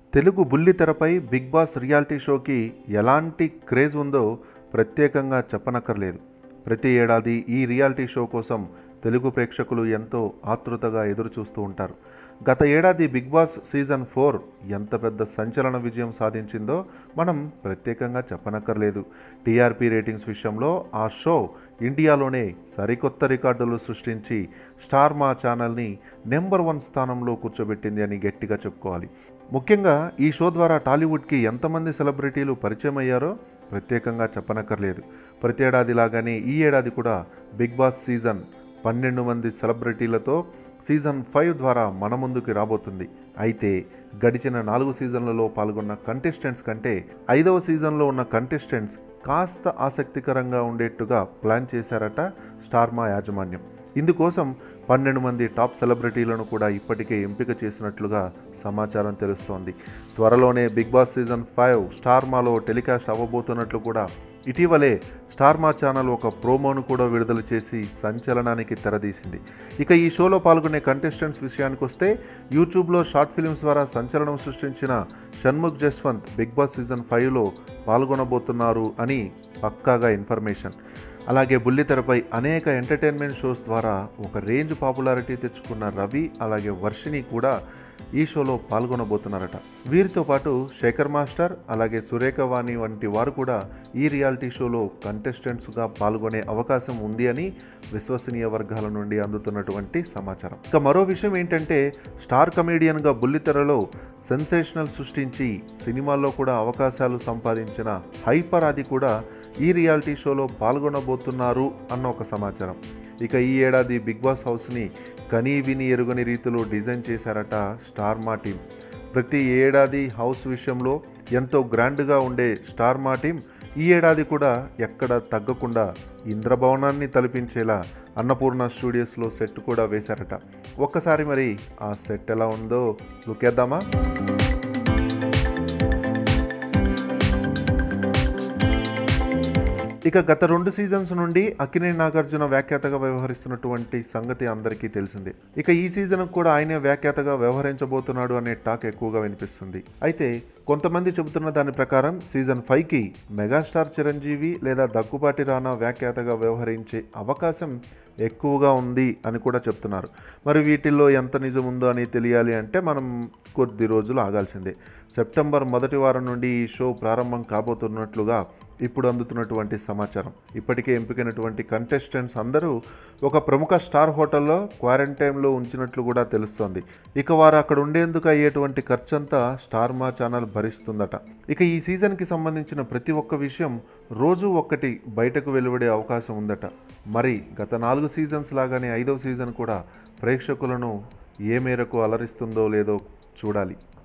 తెలుగు బుల్లితెరపై big boss reality షోకి ఎలాంటి క్రేజ్ ఉందో ప్రత్యేకంగా చెప్పనక్కర్లేదు ప్రతి ఏడాది ఈ రియాలిటీ షో కోసం తెలుగు ప్రేక్షకులు ఎంతో ఆతృతగా ఎదురు చూస్తూ ఉంటారు గత ఏడాది బిగ్ బాస్ సీజన్ ఫోర్ ఎంత పెద్ద సంచలన విజయం సాధించిందో మనం ప్రత్యేకంగా చెప్పనక్కర్లేదు టీఆర్పీ రేటింగ్స్ విషయంలో ఆ షో ఇండియాలోనే సరికొత్త రికార్డులు సృష్టించి స్టార్ మా ఛానల్ని నెంబర్ వన్ స్థానంలో కూర్చోబెట్టింది అని గట్టిగా చెప్పుకోవాలి ముఖ్యంగా ఈ షో ద్వారా టాలీవుడ్కి ఎంతమంది సెలబ్రిటీలు పరిచయం అయ్యారో ప్రత్యేకంగా చెప్పనక్కర్లేదు ప్రతి ఏడాది లాగానే ఈ ఏడాది కూడా బిగ్ బాస్ సీజన్ పన్నెండు మంది సెలబ్రిటీలతో సీజన్ ఫైవ్ ద్వారా మన ముందుకి రాబోతుంది అయితే గడిచిన నాలుగు సీజన్లలో పాల్గొన్న కంటెస్టెంట్స్ కంటే ఐదవ సీజన్లో ఉన్న కంటెస్టెంట్స్ కాస్త ఆసక్తికరంగా ఉండేట్టుగా ప్లాన్ చేశారట స్టార్మా యాజమాన్యం ఇందుకోసం పన్నెండు మంది టాప్ సెలబ్రిటీలను కూడా ఇప్పటికే ఎంపిక చేసినట్లుగా సమాచారం తెలుస్తోంది త్వరలోనే బిగ్ బాస్ సీజన్ ఫైవ్ స్టార్మాలో టెలికాస్ట్ అవ్వబోతున్నట్లు కూడా ఇటీవలే స్టార్మా ఛానల్ ఒక ప్రోమోను కూడా విడుదల చేసి సంచలనానికి తెరదీసింది ఇక ఈ షోలో పాల్గొనే కంటెస్టెంట్స్ విషయానికి వస్తే యూట్యూబ్లో షార్ట్ ఫిల్మ్స్ ద్వారా సంచలనం సృష్టించిన Shanmukh Jaswanth big boss season ఫైవ్లో పాల్గొనబోతున్నారు అని పక్కాగా ఇన్ఫర్మేషన్ అలాగే బుల్లితెరపై అనేక ఎంటర్టైన్మెంట్ షోస్ ద్వారా ఒక రేంజ్ పాపులారిటీ తెచ్చుకున్న రవి అలాగే వర్షిని కూడా ఈ షోలో పాల్గొనబోతున్నారట వీరితో పాటు శేఖర్ మాస్టర్ అలాగే సురేఖ వాణి వంటి వారు కూడా ఈ రియాలిటీ షోలో కంటెస్టెంట్స్గా పాల్గొనే అవకాశం ఉంది అని విశ్వసనీయ వర్గాల నుండి అందుతున్నటువంటి సమాచారం ఇక మరో విషయం ఏంటంటే స్టార్ కమేడియన్గా బుల్లితెరలో సెన్సేషనల్ సృష్టించి సినిమాల్లో కూడా అవకాశాలు సంపాదించిన హైపర్ ఆది కూడా ఈ రియాలిటీ షోలో పాల్గొనబోతున్నారు అన్న ఒక సమాచారం ఇక ఈ ఏడాది బిగ్ బాస్ హౌస్ని కనీ విని ఎరుగని రీతిలో డిజైన్ చేశారట స్టార్ మా టీం ప్రతి ఏడాది హౌస్ విషయంలో ఎంతో గ్రాండ్గా ఉండే స్టార్ మా టీం ఈ ఏడాది కూడా ఎక్కడ తగ్గకుండా ఇంద్రభవనాన్ని తలపించేలా అన్నపూర్ణ స్టూడియోస్లో సెట్ కూడా వేశారట ఒక్కసారి మరి ఆ సెట్ ఎలా ఉందో లుకేద్దామా ఇక గత రెండు సీజన్స్ నుండి అక్కినే నాగార్జున వ్యాఖ్యాతగా వ్యవహరిస్తున్నటువంటి సంగతి అందరికీ తెలిసిందే ఇక ఈ సీజన్ కూడా ఆయనే వ్యాఖ్యాతగా వ్యవహరించబోతున్నాడు అనే టాక్ ఎక్కువగా వినిపిస్తుంది అయితే కొంతమంది చెబుతున్న దాని ప్రకారం సీజన్ ఫైవ్కి మెగాస్టార్ చిరంజీవి లేదా దగ్గుబాటి రానా వ్యాఖ్యాతగా వ్యవహరించే అవకాశం ఎక్కువగా ఉంది అని కూడా చెప్తున్నారు మరి వీటిల్లో ఎంత నిజం ఉందో అని తెలియాలి అంటే మనం కొద్ది రోజులు ఆగాల్సిందే సెప్టెంబర్ మొదటి వారం నుండి ఈ షో ప్రారంభం కాబోతున్నట్లుగా ఇప్పుడు అందుతున్నటువంటి సమాచారం ఇప్పటికే ఎంపికైనటువంటి కంటెస్టెంట్స్ అందరూ ఒక ప్రముఖ స్టార్ హోటల్లో క్వారంటైన్లో ఉంచినట్లు కూడా తెలుస్తోంది ఇక వారు అక్కడ ఉండేందుకు అయ్యేటువంటి ఖర్చంతా స్టార్ మా ఛానల్ భరిస్తుందట ఇక ఈ సీజన్కి సంబంధించిన ప్రతి ఒక్క విషయం రోజు ఒక్కటి బయటకు వెలువడే అవకాశం ఉందట మరి గత నాలుగు సీజన్స్ లాగానే ఐదవ సీజన్ కూడా ప్రేక్షకులను ఏ మేరకు అలరిస్తుందో లేదో చూడాలి